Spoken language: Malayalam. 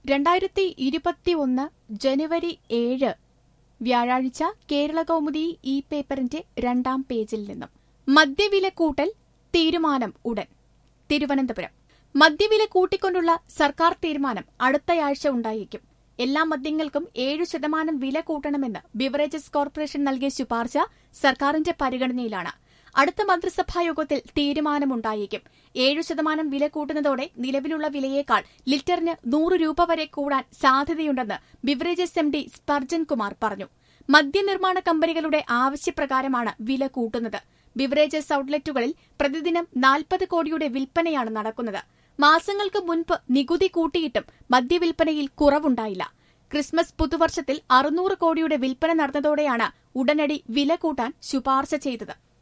രണ്ടായിരത്തി ഇരുപത്തിയൊന്ന് ജനുവരി ഏഴ് വ്യാഴാഴ്ച കേരളകൗമുദി ഈ പേപ്പറിന്റെ രണ്ടാം പേജിൽ നിന്നും മദ്യവില കൂട്ടൽ തീരുമാനം ഉടൻ തിരുവനന്തപുരം മദ്യവില കൂട്ടിക്കൊണ്ടുള്ള സർക്കാർ തീരുമാനം അടുത്തയാഴ്ച ഉണ്ടായേക്കും എല്ലാ മദ്യങ്ങൾക്കും ഏഴു ശതമാനം വില കൂട്ടണമെന്ന് ബിവറേജസ് കോർപ്പറേഷൻ നൽകിയ ശുപാർശ സർക്കാരിന്റെ പരിഗണനയിലാണ് അടുത്ത മന്ത്രിസഭാ യോഗത്തിൽ തീരുമാനമുണ്ടായേക്കും ഏഴു ശതമാനം വില കൂട്ടുന്നതോടെ നിലവിലുള്ള വിലയേക്കാൾ ലിറ്ററിന് നൂറ് രൂപ വരെ കൂടാൻ സാധ്യതയുണ്ടെന്ന് beverages M D Spurgeon Kumar പറഞ്ഞു മദ്യനിർമ്മാണ കമ്പനികളുടെ ആവശ്യപ്രകാരമാണ് വില കൂട്ടുന്നത് ബിവറേജസ് ഔട്ട്ലെറ്റുകളിൽ പ്രതിദിനം നാൽപ്പത് കോടിയുടെ വിൽപ്പനയാണ് നടക്കുന്നത് മാസങ്ങൾക്ക് മുൻപ് നികുതി കൂട്ടിയിട്ടും മദ്യവിൽപ്പനയിൽ കുറവുണ്ടായില്ല ക്രിസ്മസ് പുതുവർഷത്തിൽ അറുന്നൂറ് കോടിയുടെ വിൽപ്പന നടന്നതോടെയാണ് ഉടനടി വില കൂട്ടാൻ ശുപാർശ ചെയ്തത്